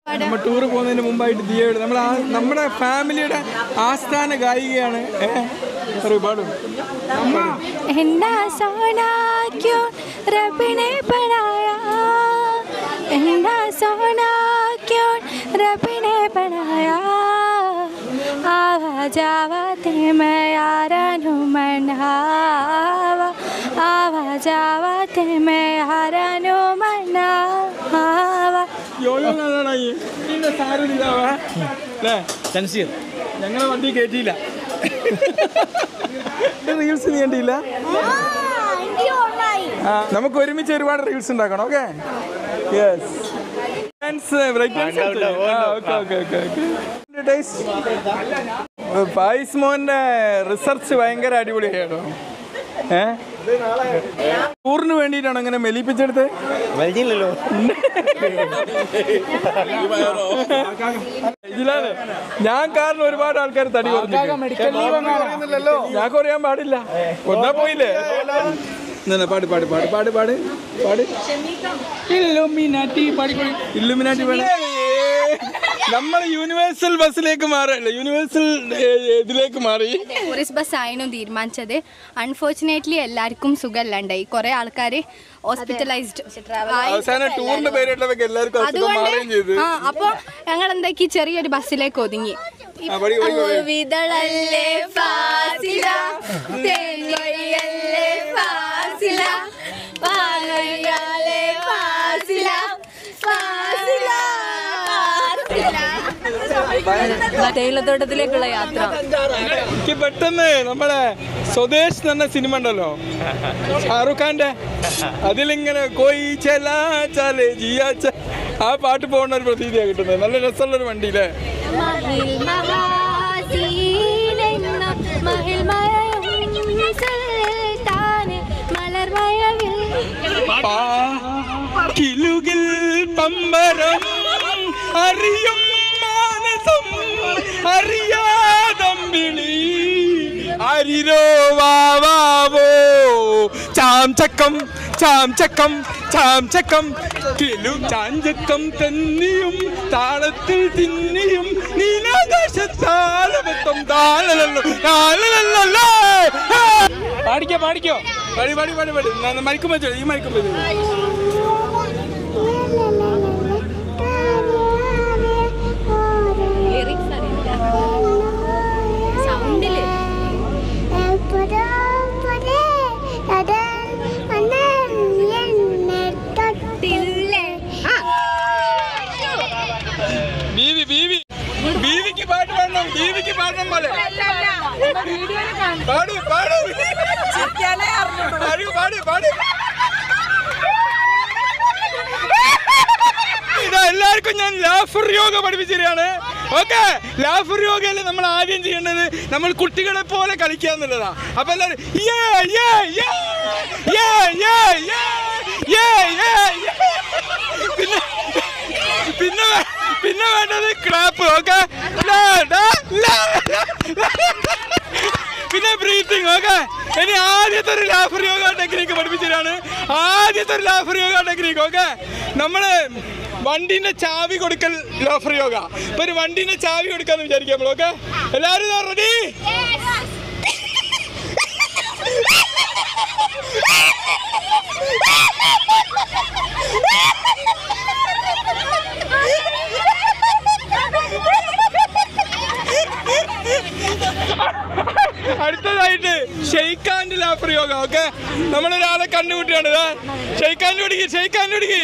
നമ്മൾ ടൂർ പോകുന്നതിന് മുമ്പായിട്ട് ദിയയുടെ നമ്മൾ ആ- നമ്മുടെ ഫാമിലിയുടെ ആസ്ഥാന ഗായികയാണ് ഏഹ് പറയൂ പാടും एंडा सोना क्यों रब ने बनाया एंडा सोना क्यों रब ने बनाया आवा जावा ते मैं यारा नु मनावा आवा जावा ते मैं यारा नु मनावा യോയോ കാണാണോ ഈ ഇതിന്റെ സാരമില്ലാവാ അല്ലേ തൻസീർ ഞങ്ങളെ വണ്ടി കയറ്റിയില്ല റീൽസ് നീ കണ്ടില്ല ആ, നമുക്ക് ഒരുമിച്ച് ഒരുപാട് റീൽസ് ഉണ്ടാക്കണം ഓക്കെ യെസ് ഫായിസ് മോന്റെ റിസർച്ച് ഭയങ്കര അടിപൊളിയാണോ ഏ ടൂറിന് വേണ്ടിയിട്ടാണോ ഇങ്ങനെ മെലിപ്പിച്ചെടുത്ത് വലിച്ചില്ലല്ലോ ഇതിലാണ് ഞാൻ കാരണം ഒരുപാട് ആൾക്കാർ തടി കുറഞ്ഞില്ലല്ലോ ഞാൻ കുറയാൻ പാടില്ല ഒന്നാ പോയില്ലേ എന്നാ, പാട് പാട് പാട് പാട് പാട് പാട് ഇല്ലുമിനാറ്റി പാടിക്കോളി ഇല്ലുമിനാറ്റി പാട് നമ്മൾ യൂണിവേഴ്സൽ ബസ്സിലേക്ക് മാറല്ല യൂണിവേഴ്സൽ ഇതിലേക്ക് മാറി ടൂറിസ്റ്റ് ബസ് ആയിരുന്നു തീരുമാനിച്ചത് അൺഫോർച്ചുനേറ്റ്ലി എല്ലാവർക്കും സുഖമല്ലാണ്ടായി കുറെ ആൾക്കാർ ഹോസ്പിറ്റലൈസ്ഡ് അവസാനം ടൂറിന്റെ പേരിട്ടവർക്ക് എല്ലാവർക്കും അസുഖം മാറുകയും ചെയ്തു ആ അപ്പൊ ഞങ്ങൾ എന്താക്കി ചെറിയൊരു ബസ്സിലേക്ക് ഒതുങ്ങി ആ, പടി, പടി, പടി. വിതളല്ലേ ഫാസില തേൻവഴിയല്ലേ ഫാസില പാലഴിയാലേ ഫാസില ഫാസില തേയിലത്തോട്ടത്തിലേക്കുള്ള യാത്ര എനിക്ക് പെട്ടെന്ന് നമ്മളെ സ്വദേശ് എന്ന സിനിമ ഉണ്ടല്ലോ ഷാറുഖ് ഖാന്റെ അതിലിങ്ങനെ കോയി ചലാ ചാലേ ജിയാ ച ആ പാട്ട് പോകുന്ന ഒരു പ്രതീതിയാണ് കിട്ടുന്നത് നല്ല രസമുള്ള ഒരു വണ്ടിയില്ലേ മഹിൽ മഹാസീനെന്ന മഹിൽ മഴയും സുൽത്താന് മലർമഴവിൽ കിലുകിൽ പമ്പരം അറിയും മാനസം അറിയാതമ്പിളി അരിരോ വാവോ ചാം ചക്കം ചാം ചക്കം ചാം ചക്കം കിലു ചാഞ്ചക്കം തന്നിയും താളത്തിൽ തിന്നിയും നീലാകാശത്താളവത്തം താളലല്ലോ താളലല്ലോ പാടിക്കോ പാടിക്കോ പാടി പാടി പാടി പാടി മരിക്കും വെച്ചോ ഈ മരിക്കും വെച്ചോ ലിറിക്സ് അറിയില്ല സൗണ്ടില് ബീവി ബീവി ബീവിക്ക് പാട്ട് പാടണം ബീവിക്ക് പാടണം പോലെ പാട് പാട് പാട് പാട് പാട് ഇതാ എല്ലാവർക്കും ഞാൻ ലാഫർ യോഗ പഠിപ്പിച്ചിരിക്കുകയാണ് ഓക്കെ ലാഫർ യോഗയിൽ നമ്മൾ ആദ്യം ചെയ്യേണ്ടത് നമ്മൾ കുട്ടികളെ പോലെ കളിക്കുക എന്നുള്ളതാ അപ്പൊ എല്ലാവരും യേ, യേ, യേ, യേ, യേ, യേ, യേ, യേ, യേ. പിന്നെ പിന്നെ വേ- പിന്നെ വേണ്ടത് ക്ലാപ്പ് ഓക്കെ പിന്നെ ബ്രീത്തിങ് ഓക്കെ ഇനി ആദ്യത്തെ ഒരു ലാഫർ യോഗ ടെക്നിക്ക് പഠിപ്പിച്ചതാണ് ആദ്യത്തെ ഒരു ലാഫർ യോഗ ടെക്നിക്ക് ഓക്കെ നമ്മള് വണ്ടിന്റെ ചാവി കൊടുക്കൽ ലോഫർ യോഗ ഇപ്പൊ ഒരു വണ്ടിന്റെ ചാവി കൊടുക്കാന്ന് വിചാരിക്കാം നമ്മൾ ഓക്കെ എല്ലാവരും റെഡി അടുത്തതായിട്ട് ഷെയ്ഖാന്റെ ലാഫർ യോഗ ഓക്കെ നമ്മളൊരാളെ കണ്ടുമുട്ടിയാണ് ഷെയ്ഖാൻ്റെ പിടിക്ക് ഷെയ്ഖാൻ്റെ പിടിക്ക്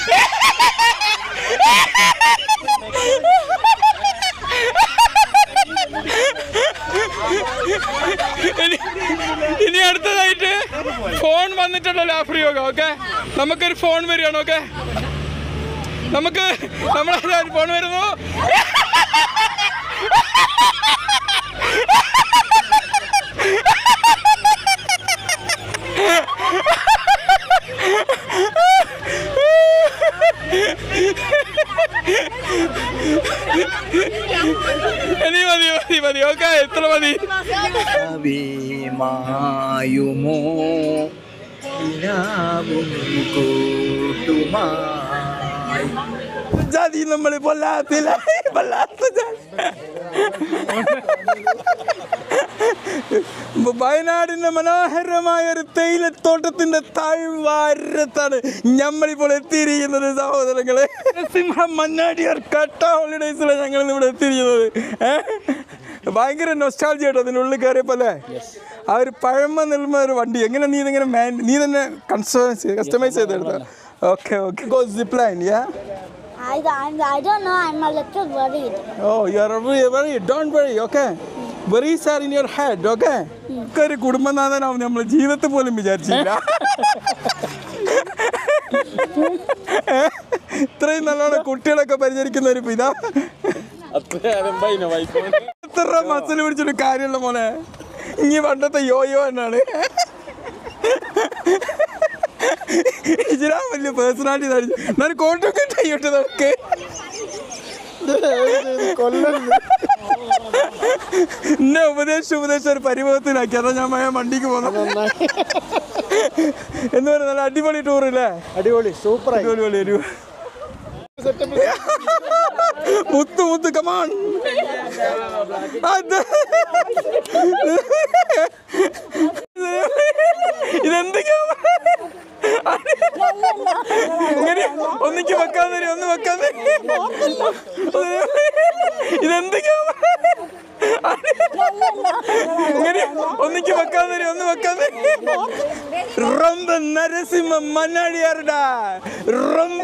ഇനി- ഇനി അടുത്തതായിട്ട് ഫോൺ വന്നിട്ടുള്ള ലാഫർ യോഗ ഓക്കെ നമുക്കൊരു ഫോൺ വരികയാണ് ഓക്കെ നമുക്ക് നമ്മളെ ഫോൺ വരുന്നു ഇനി മതി മതി മതി ഓക്കെ എത്ര മതി മായുമോ ഇലാവും കൂട്ടുമായി ജാതി നമ്മൾ പൊല്ലാത്തില്ല പൊല്ലാത്ത ജാതി വയനാടിന്റെ മനോഹരമായ ഒരു തേയിലത്തോട്ടത്തിന്റെ താഴ്വാരത്താണ് ഞമ്മളിപ്പോൾ എത്തിയിരിക്കുന്നത് സഹോദരങ്ങളെ സിംഹം മണ്ണാടിയാർ കട്ട ഹോളിഡേയ്സിലാണ് ഞങ്ങൾ ഇവിടെ എത്തിയിരിക്കുന്നത് ഏ? ഭയങ്കര നൊസ്റ്റാൾജി കേട്ടോ അതിനുള്ളിൽ കയറിയപ്പോലെ ആ ഒരു പഴമ നിൽമ ഒരു വണ്ടി എങ്ങനെ നീ ഇതിങ്ങനെ മാൻ നീ തന്നെ കൺസ്റ്റമൈസ് കസ്റ്റമൈസ് ചെയ്തെടുത്ത okay okay go zip line yeah I, I, I don't know. I'm a little worried. Oh you are worry don't worry okay worries are in your head okay ഒക്കെ ഒരു കുടുംബനാഥനാവും നമ്മൾ ജീവിതത്തിൽ പോലും വിചാരിച്ചില്ല ഏ? ഇത്രയും നല്ലോണം കുട്ടികളൊക്കെ പരിചരിക്കുന്ന ഒരു പിതാ എത്ര മസിൽ പിടിച്ചൊരു കാര്യമുള്ള മോനെ ഇനി പണ്ടത്തെ യോയോ എന്നാണ് ഇതിനാ വലിയ പേഴ്സണാലിറ്റി ഞാൻ കോട്ടൊക്കെ ചെയ്യട്ടെ നമുക്ക് എന്നെ ഉപദേശിച്ച് ഉപദേശിച്ച ഒരു പരിഭവത്തിലാക്കി അതാ ഞാൻ മയ വണ്ടിക്ക് പോകുന്നത് എന്ന് പറയുന്നത് നല്ല അടിപൊളി ടൂർ അല്ലേ അടിപൊളി സൂപ്പർ അടിപൊളി ഒരു മുത്ത് മുത്ത് കമാൺ ഇതെന്തൊക്കെയാ ഇങ്ങനെ ഒന്നിക്ക് വെക്കാൻ തരും ഒന്ന് വെക്കാൻ തരും ഇതെന്തൊക്കെയാ ഇങ്ങനെ ഒന്നിക്ക് വെക്കാൻ തരും ഒന്ന് വെക്കാൻ തരും ரொம்ப நரசிம்ம மண்ணாடியாருடா ரொம்ப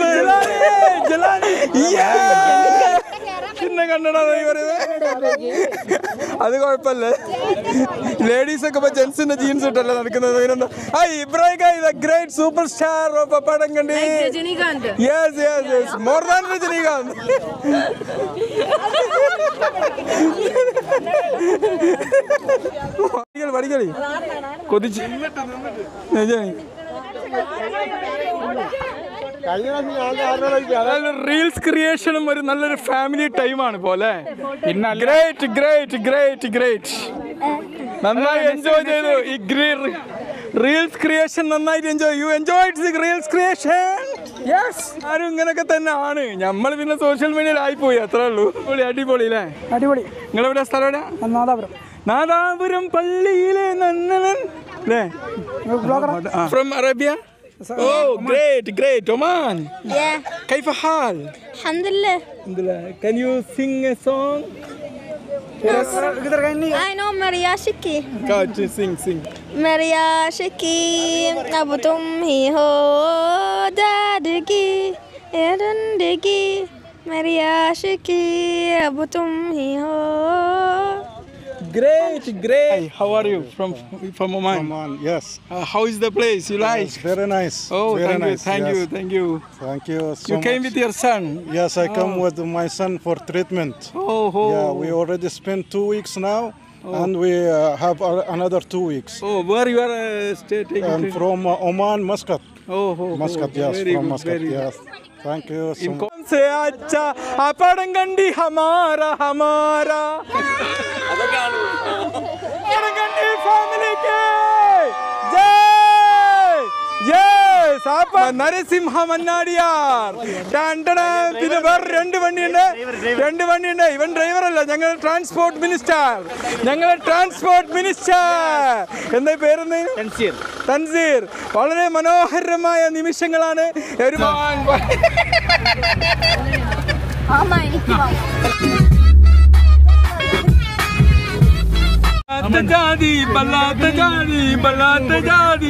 ചിന്ന കണ്ടടാ നീ പറയുന്നത് അത് കുഴപ്പമില്ല ലേഡീസ് ഒക്കെ ഇപ്പൊ ജെന്റ്സിന്റെ ജീൻസ് ഇട്ടല്ലേ നടക്കുന്നത് ഇതിനെന്താ ആ Ibrahim the great super star of പടം കണ്ടി yes yes yes more than Rajinikanth പഠിക്കളി കൊതിച്ച് രജനി കഴിഞ്ഞ പ്രാവശ്യം ഞാൻ ആരുടെ അതായത് റീൽസ് ക്രിയേഷനും ഒരു നല്ലൊരു ഫാമിലി ടൈമാണ് പോലെ പിന്നെ ഗ്രേറ്റ് ഗ്രേറ്റ് ഗ്രേറ്റ് ഗ്രേറ്റ് നന്നായി എൻജോയ് ചെയ്തു ഈ റീൽസ് ക്രിയേഷൻ നന്നായിട്ട് enjoy you enjoy reels creation yes ആരും ഇങ്ങനൊക്കെ തന്നെ ആണ് നമ്മൾ പിന്നെ സോഷ്യൽ മീഡിയയിൽ ആയിപ്പോയി അത്രേ ഉള്ളൂ അടിപൊളി അടിപൊളി അല്ലേ അടിപൊളി നിങ്ങളെവിടെ സ്ഥലം എവിടെയാ നാദാപുരം നാദാപുരം പള്ളിയിലെ നന്നനൻ അല്ലേ from Arabia oh great great Oman Yeah. كيف حال؟ Alhamdulillah. الحمد لله. Can you sing a song? I know Maria Shiki. Go to sing, sing. Maria Shiki. अब तुम ही हो दादगी एरंदगी मेरी आशिकी अब तुम ही हो Great, great. How are you? From from Oman. Come on, yes. Uh, how is the place? You like? It's very nice. Oh, very thank nice. you, thank yes. you, thank you. Thank you so You came much. with your son. Yes, I come with my son for treatment. Oh, oh. Yeah, we already spent two weeks now, and we uh, have uh, another two weeks. Oh, where you are uh, stay, taking And treatment? from uh, Oman, Muscat. Oh, oh, Muscat, oh. yes, Very from good, Muscat, very yes. Thank you so much. कौन से अच्छा आ पड़न गंडी हमारा हमारा पड़न गंडी family के जय जय സാപ്പ നരസിംഹ മന്നാടിയാർ ടാൻ ടടാൻ. പിന്നെ വേറെ രണ്ട് വണ്ടിയുണ്ട് രണ്ട് വണ്ടിയുണ്ട് ഇവൻ ഡ്രൈവർ അല്ല ഞങ്ങൾ ട്രാൻസ്പോർട്ട് മിനിസ്റ്റർ ഞങ്ങൾ ട്രാൻസ്പോർട്ട് മിനിസ്റ്റർ എന്താ പേരെന്ന് തൻസീർ വളരെ മനോഹരമായ നിമിഷങ്ങളാണ് ഒരു ബല്ലാത്ത ജാതി ബല്ലാത്ത ജാതി ബല്ലാത്ത ജാതി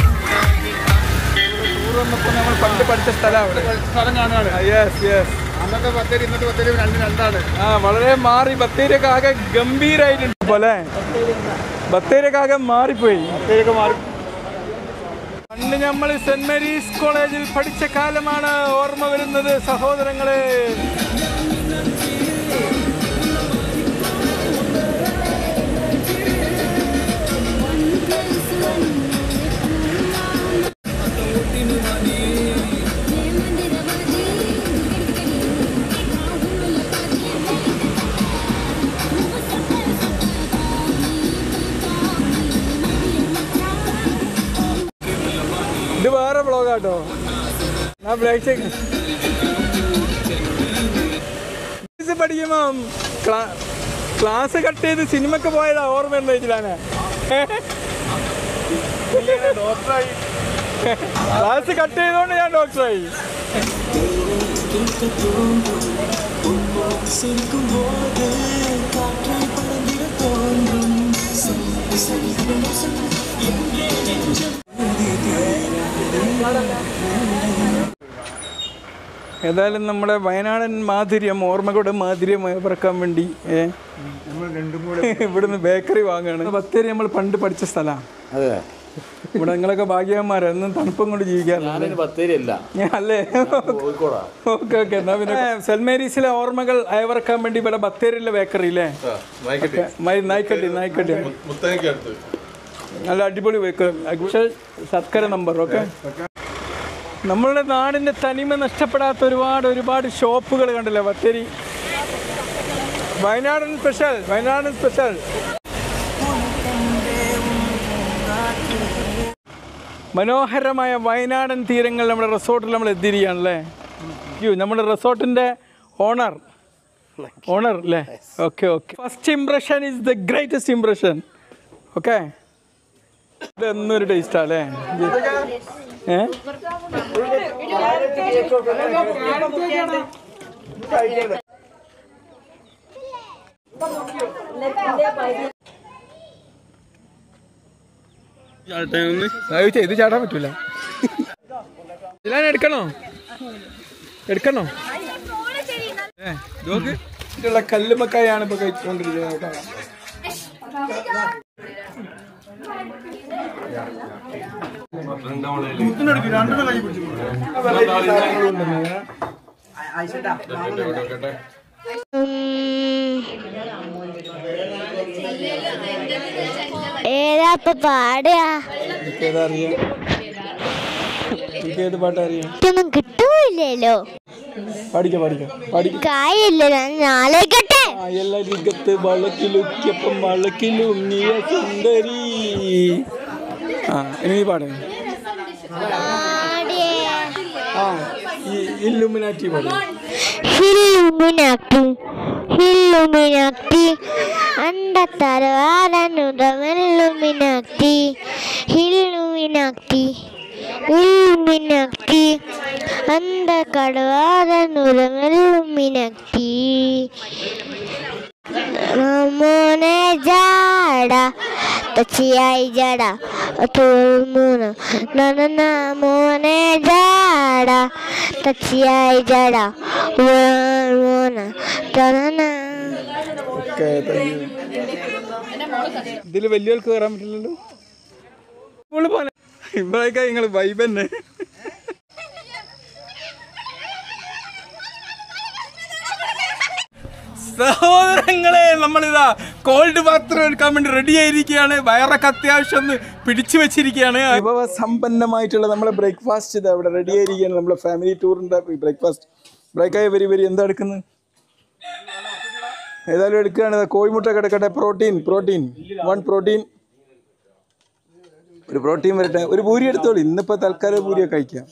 നമ്മൾ പണ്ട് പഠിച്ച സ്ഥലം അവിടെ സ്ഥലം കാണുകയാണ് യെസ് യെസ് അന്നത്തെ ബത്തേരി ഇന്നത്തെ ബത്തേരി രണ്ട് രണ്ടാണ് ആ വളരെ മാറി ബത്തേരിയൊക്കെ ആകെ ഗംഭീരായിട്ടുണ്ട് പോലെ ബത്തേരിയൊക്കെ ആകെ മാറിപ്പോയി ബത്തേരിയൊക്കെ മാറി പണ്ട് നമ്മൾ സെന്റ് മേരീസ് കോളേജിൽ പഠിച്ച കാലമാണ് ഓർമ്മ വരുന്നത് സഹോദരങ്ങളെ ഇത് വേറെ ബ്ലോഗാട്ടോ ഞാൻ ബ്ലേക്ക് പഠിക്കുമ്പോ ക്ലാ- ക്ലാസ് കട്ട് ചെയ്ത് സിനിമക്ക് പോയതാ ഓർമ്മ എന്താ വെച്ചിലാണ് ക്ലാസ് കട്ട് ചെയ്തോണ്ട് ഞാൻ ഡോക്ടറായി ഏതായാലും നമ്മുടെ വയനാടൻ മാധുര്യം ഓർമ്മകളുടെ മാധുര്യം പറക്കാൻ വേണ്ടി ഏ നമ്മൾ രണ്ടും കൂടെ ഇവിടുന്ന് ബേക്കറി വാങ്ങുകയാണ് ബത്തേരി നമ്മൾ പണ്ട് പഠിച്ച സ്ഥലമാണ് അതെ ഇവിടെ നിങ്ങളൊക്കെ ഭാഗ്യവന്മാരാ എന്നും തണുപ്പും കൊണ്ട് ജീവിക്കാറുണ്ട് ബത്തേരി അല്ല അല്ലേ കോഴിക്കോടാ ഓക്കെ ഓക്കെ എന്നാ പിന്നെ സെന്റ് മേരീസിലെ ഓർമ്മകൾ അയവർക്കാൻ വേണ്ടി ഇവിടെ ബത്തേരിയിലെ ബേക്കറി അല്ലേ ഓക്കേ. മൈ- നായ്ക്കട്ടി നായ്ക്കട്ടി നല്ല അടിപൊളി ബേക്കറി പക്ഷേ ശർക്കര നമ്പർ ഓക്കെ നമ്മളുടെ നാടിന്റെ തനിമ നഷ്ടപ്പെടാത്ത ഒരുപാട് ഒരുപാട് ഷോപ്പുകൾ കണ്ടില്ലേ ബത്തേരി വയനാടൻ സ്പെഷ്യൽ വയനാടൻ സ്പെഷ്യൽ മനോഹരമായ വയനാടൻ തീരങ്ങൾ നമ്മുടെ റിസോർട്ടിൽ നമ്മൾ എത്തിയിരിക്കുകയാണല്ലേ യു നമ്മുടെ റിസോർട്ടിൻ്റെ ഓണർ ഓണർ അല്ലേ okay okay first impression is the greatest impression okay ഇത് എന്നൊരു ടേസ്റ്റാ അല്ലേ ഏ ചോദിച്ചാ ഇത് ചാടാൻ പറ്റൂല ഇതിലാൻ എടുക്കണോ എടുക്കണോ ഏ നോക്ക് ഇതിലുള്ള കല്ലുമക്കായാണ് ഇപ്പൊ കഴിച്ചുകൊണ്ടിരിക്കുന്നത് കാണാം ഏതാ ഇപ്പൊ പാടുക എനിക്ക് ഏതാ അറിയാം എനിക്ക് ഏത് പാട്ടാ അറിയാം ഇതൊന്നും കിട്ടൂലല്ലോ പാടിക്കാം പാടിക്കാം പാടിക്കാം കായില്ല ഞാൻ നാളേക്കട്ടെ അയലരികത്ത് വളക്കിലുക്കിയപ്പം വളക്കിലുങ്ങിയ സുന്ദരി ആ ഇനി നീ പാടേ ആ ഈ ഇല്ലുമിനാറ്റി പാടും ഹില്ലുമിനാക്കി ഹില്ലുമിനാക്കി അണ്ടത്തരവാരനുതമെല്ലുമിനാക്കി ഹില്ലുമിനാക്കി ഇല്ലുമിനാക്കി അണ്ട കടവാരനുരമെല്ലുമിനാക്കി മോനെ ജാട തച്ചിയായി ജട തോൽമൂന്ന് നനന മോനെ ജാട തച്ചിയായി ജട മൂന്ന് തനന ഓക്കെ ഇതിൽ വലിയവർക്ക് കയറാൻ പറ്റില്ലല്ലോ ഇവള് പോലെ ഇവളൊക്കെ നിങ്ങൾ വൈബ് തന്നെ സഹോദരങ്ങളെ നമ്മളിതാ കോൾഡ് ബാത്റൂം എടുക്കാൻ വേണ്ടി റെഡി ആയിരിക്കുകയാണ് വയറൊക്കെ അത്യാവശ്യം ഒന്ന് പിടിച്ചു വെച്ചിരിക്കുകയാണ് വിഭവ സമ്പന്നമായിട്ടുള്ള നമ്മളെ ബ്രേക്ക്ഫാസ്റ്റ് ഇതാ ഇവിടെ റെഡി ആയിരിക്കുകയാണ് നമ്മളെ ഫാമിലി ടൂറിന്റെ ബ്രേക്ക്ഫാസ്റ്റ് ബ്രേക്കായി വരി വരി എന്താ എടുക്കുന്നത് ഏതായാലും എടുക്കുകയാണ് ഇതാ കോഴിമുട്ട കിടക്കട്ടെ പ്രോട്ടീൻ പ്രോട്ടീൻ വൺ പ്രോട്ടീൻ ഒരു പ്രോട്ടീൻ വരട്ടെ ഒരു പൂരി എടുത്തോളൂ ഇന്നിപ്പോ തൽക്കാലം പൂരിയൊക്കെ കഴിക്കാം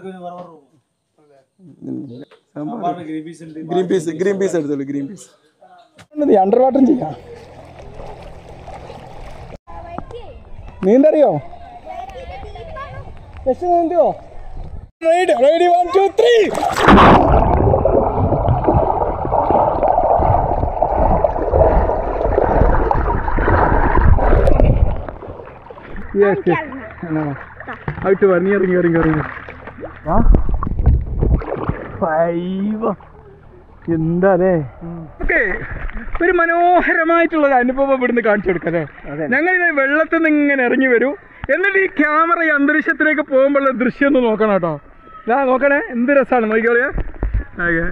ഗ്രീൻ പീസ് ഗ്രീൻ പീസ് എടുത്തോളൂ ഗ്രീൻ പീസ് അണ്ടർ വാട്ടർ ചെയ്യാം നീന്തറിയോ നീന്തോ റൈഡ് റൈഡി one two three yes yes ആയിട്ട് വാ നീ ഇറങ്ങി ഇറങ്ങി ഇറങ്ങി വാ ഫൈവ് എന്താ അല്ലേ ഓക്കെ ഒരു മനോഹരമായിട്ടുള്ള ഒരു അനുഭവം ഇവിടുന്ന് കാണിച്ചു കൊടുക്കല്ലേ ഞങ്ങൾ ഇത് വെള്ളത്തിൽ നിന്ന് ഇങ്ങനെ ഇറങ്ങി വരൂ എന്നിട്ട് ഈ ക്യാമറ ഈ അന്തരീക്ഷത്തിലേക്ക് പോകുമ്പോഴുള്ള ദൃശ്യം ഒന്ന് നോക്കണം കേട്ടോ ഇതാ നോക്കണേ എന്ത് രസമാണ് നോക്കിക്കോളിയാ ഓക്കെ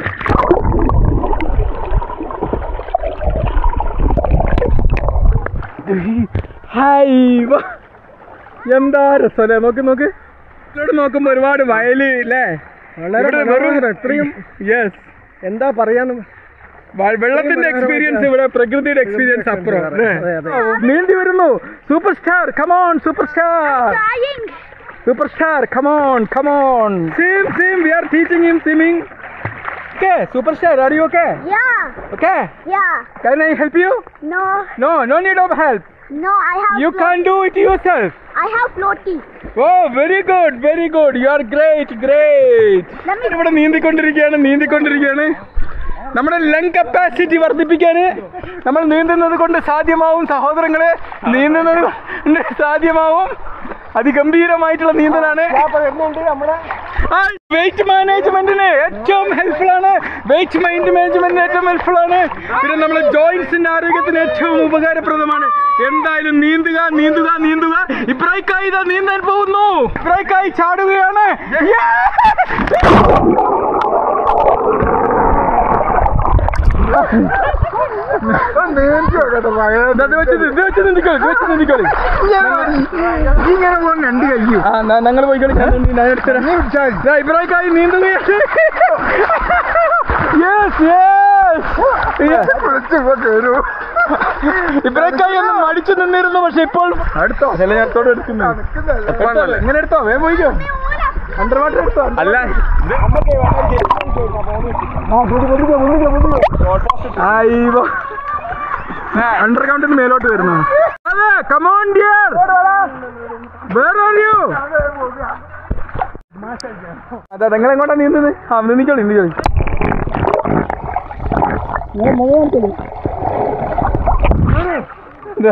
ഹായ് വാ. എന്താ രസമല്ലേ നോക്ക് നോക്ക് ഇവിടെ നോക്കുമ്പോ ഒരുപാട് വയല് അല്ലേ വളരെ വെറും ഇത്രയും യെസ് എന്താ പറയാന്ന് വെള്ളത്തിന്റെ എക്സ്പീരിയൻസ് ഇവിടെ പ്രകൃതിയുടെ എക്സ്പീരിയൻസ് അപ്പുറം അല്ലേ? നീന്തി വരുന്നു super star come on super star super star come on come on same same we are teaching him swimming okay super star are you okay Yeah, okay yeah. Can I help you? No, No, no need of help. no, I have. You flo- can do it yourself. I have floaty. Oh, very good, very good. You are great, great. Let me- ഇവിടെ നീന്തിക്കൊണ്ടിരിക്കുകയാണ് നീന്തിക്കൊണ്ടിരിക്കുകയാണ് നമ്മുടെ lung capacity വർദ്ധിപ്പിക്കാൻ നമ്മൾ നീന്തുന്നത് കൊണ്ട് സാധ്യമാവും സഹോദരങ്ങളെ നീന്തുന്നത് കൊണ്ട് സാധ്യമാവും അതിഗംഭീരമായിട്ടുള്ള നീന്തലാണ് wait മാനേജ്മെന്റിന് ഏറ്റവും ഹെൽപ്ഫുൾ ആണ് വെയിറ്റ് മൈൻഡ് മാനേജ്മെന്റിന് ഏറ്റവും ഹെൽപ്ഫുൾ ആണ് പിന്നെ നമ്മുടെ ജോയിന്റ്സിന്റെ ആരോഗ്യത്തിന് ഏറ്റവും ഉപകാരപ്രദമാണ് എന്തായാലും നീന്തുക നീന്തുക നീന്തുക ഇബ്രായിക്കായി ഇതാ നീന്താൻ പോകുന്നു ഇബ്രായിക്കായി ചാടുകയാണ് ഇത് വെച്ച് ഇത് വെച്ച് നിന്ദിക്കോളി ഇത് വെച്ച് നിന്ദിക്കോളി ഇങ്ങനെ പോകുന്ന രണ്ട് കഴിയും ആ ഞങ്ങൾ പോയിക്കോളി ഞാൻ നീ- ഞാൻ എടുത്തുതരാം. ദാ ഇബ്രാഹിക്കായി നീന്തുകയാണ് യെസ് യെസ് ഇബ്രാഹിക്കായി ഒന്ന് മടിച്ചു നിന്നിരുന്നു പക്ഷെ ഇപ്പോൾ അടുത്തോ ചില നേരത്തോടെ എടുക്കുന്നു എടുത്തോ, ഇങ്ങനെ എടുത്തോ വേഗം പോയിക്കോ അണ്ടർ വാട്ടർ എടുത്തോ അല്ല അണ്ടർ കൗണ്ടിന് മേലോട്ട് വരുന്നു അതെ come on dear where are you അതെ നിങ്ങൾ എങ്ങോട്ടാ നീന്തുന്നത് ആ നീന്തിക്കോളി നീന്തിക്കോളി ഇതാ.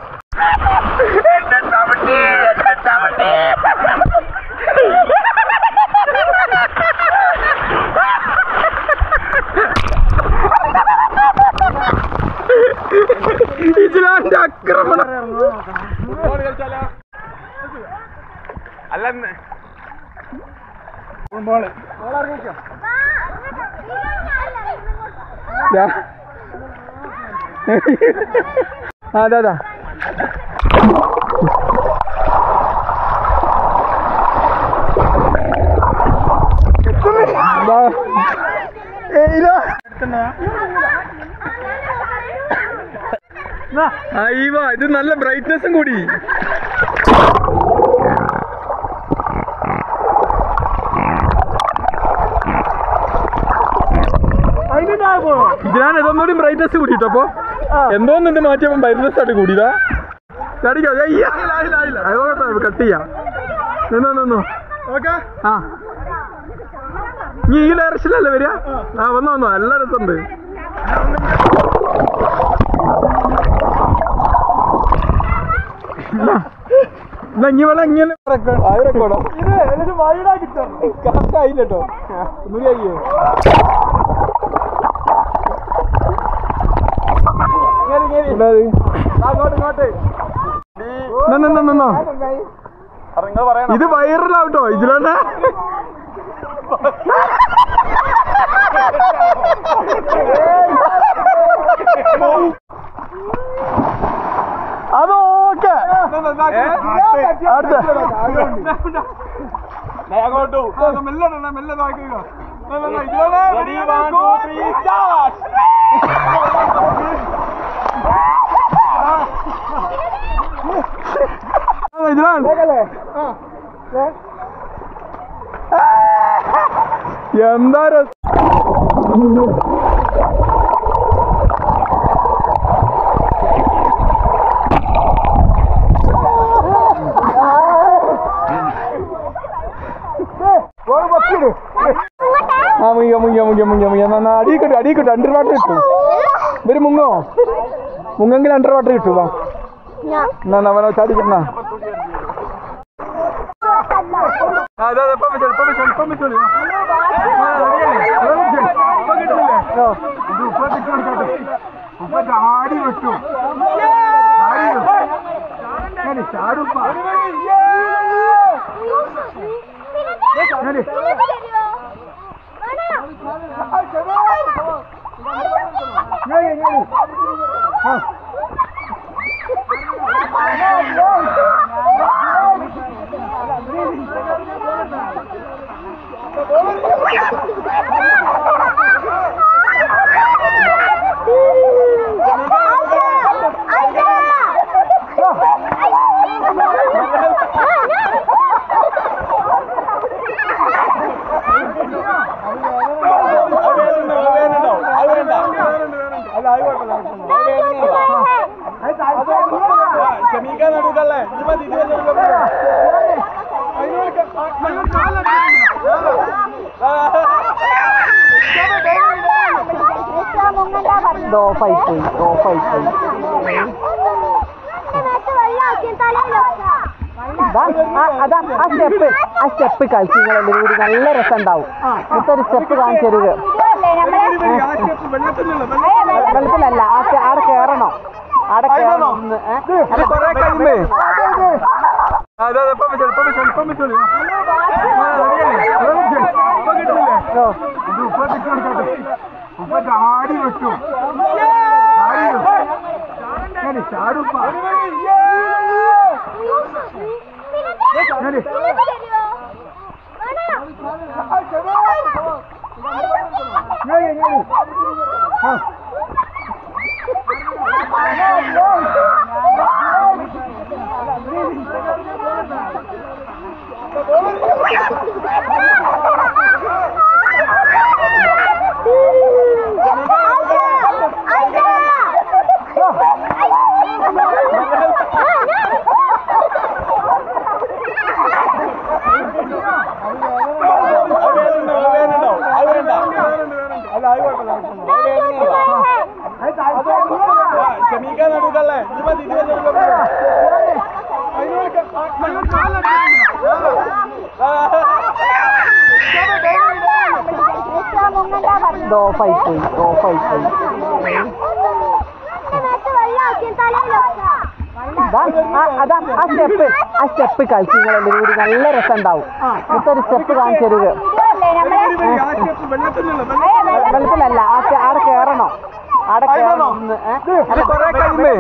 ഇസ്ലാമിന്റെ ആക്രമണം അല്ലെന്ന് ദാ. ആ അതെ അതാ ദാ. ഏയ് ഇതാ. അയ്യോ ഇത് നല്ല ബ്രൈറ്റ്നെസ്സും കൂടി ഇതിനാണ് ഇതൊന്നുകൂടി ബ്രൈറ്റ്നസ് കൂടിട്ടോ അപ്പൊ എന്തോന്ന് ഇത് മാറ്റിയപ്പോ ബ്രൈറ്റ്നസ് ആയിട്ട് കൂടിയതാ കടിക്കോ കട്ട് ചെയ്യാം നിന്നോ നിന്നോ ആ നീ ഈ ഡയറക്ഷനിലല്ലേ വരിക ആ വന്നോ വന്നോ നല്ല രസമുണ്ട് എന്നാ ഇനി വേണം ഇങ്ങനെ ആയിരക്കോടോ ഇത് വൈഡാക്കിട്ടോ കറക്റ്റ് ആയില്ലട്ടോ ഒന്നുകൂടി ആയില്ലേ ഇത് വൈറലാവട്ടോ ഇതിലാണ് അത് ഓക്കെ അടുത്ത മെല്ലെ മെല്ലെ നോക്കുക എന്താ രസം ആ മുയ്യ മുയ്യ മുയ്യ മുയ്യ മുയ്യ എന്നാ അടിയിക്കിട്ടു അടിയിക്കിട്ടു അണ്ടർ വാട്ടർ കിട്ടു ഇവര് മുങ്ങോ മുങ്ങെങ്കിൽ അണ്ടർ വാട്ടർ കിട്ടു വാ എന്നാ എന്നാ അവനെ ചാടിക്കുന്ന അതെ അതെ ഇപ്പം വെച്ചോളൂ ഇപ്പം വെച്ചോളൂ ഇപ്പം വെച്ചോളൂ ആ, ready അല്ലേ? ഇപ്പം വെച്ചോളൂ. ഇപ്പം കിട്ടും ഇത് ഉപ്പ തിക്കോട്ടെ ഉപ്പ ചാടി വെട്ടു ചാടി വെട്ടു. ചാടുപ്പ ശരി. ഇങ്ങോട്ട് ഇങ്ങോട്ട്. ആ. ക്ഷമിക്കാൻ നടക്കല്ലേ ഓഫായി പോയി ഓഫായി പോയി ദാ, ആ, അതാ ആ സ്റ്റെപ്പ് ആ സ്റ്റെപ്പ് കളിച്ച് നിങ്ങളെല്ലാവരും കൂടി നല്ല രസം ഉണ്ടാവും ഇതൊരു സ്റ്റെപ്പ് കാണിച്ചു തരുക വെള്ളത്തിലല്ല ആ സ്റ്റെ- ആടെ കയറണോ ആടെ കയറണം ഒന്ന്, ഏ? അല്ല, കൊറേ കഴിയുമ്പേ അതെ അതെ ഇപ്പം വെച്ചോളൂ ഇപ്പം വെച്ചോളൂ ഇപ്പം വെച്ചോളൂ ഇപ്പൊ കിട്ടുന്നില്ലേ ഓ, ഇത് ഉപ്പ തിക്കോട്ടെ ഉപ്പ ചാടി വെട്ടു ചാടി വെട്ടു. ശരി, ചാടുപ്പ ശരി. ഇങ്ങോട്ട് ഇങ്ങോട്ട്. ആ. ക്ഷമിക്കാൻ നടക്കല്ലേ ഇത് ഓഫായി പോയി ഓഫായി പോയി ദാ, ആ, അതാ ആ സ്റ്റെപ്പ് ആ സ്റ്റെപ്പ് കളിച്ച് നിങ്ങളെല്ലാവരും കൂടി നല്ല രസം ഉണ്ടാവും ഇതൊരു സ്റ്റെപ്പ് കാണിച്ചു തരുക വെള്ളത്തിലല്ല ആ സ്റ്റെ- ആടെ കയറണോ ആടെ കയറണം ഒന്ന്, ഏ? അല്ല, കൊറേ കഴിയുമ്പേ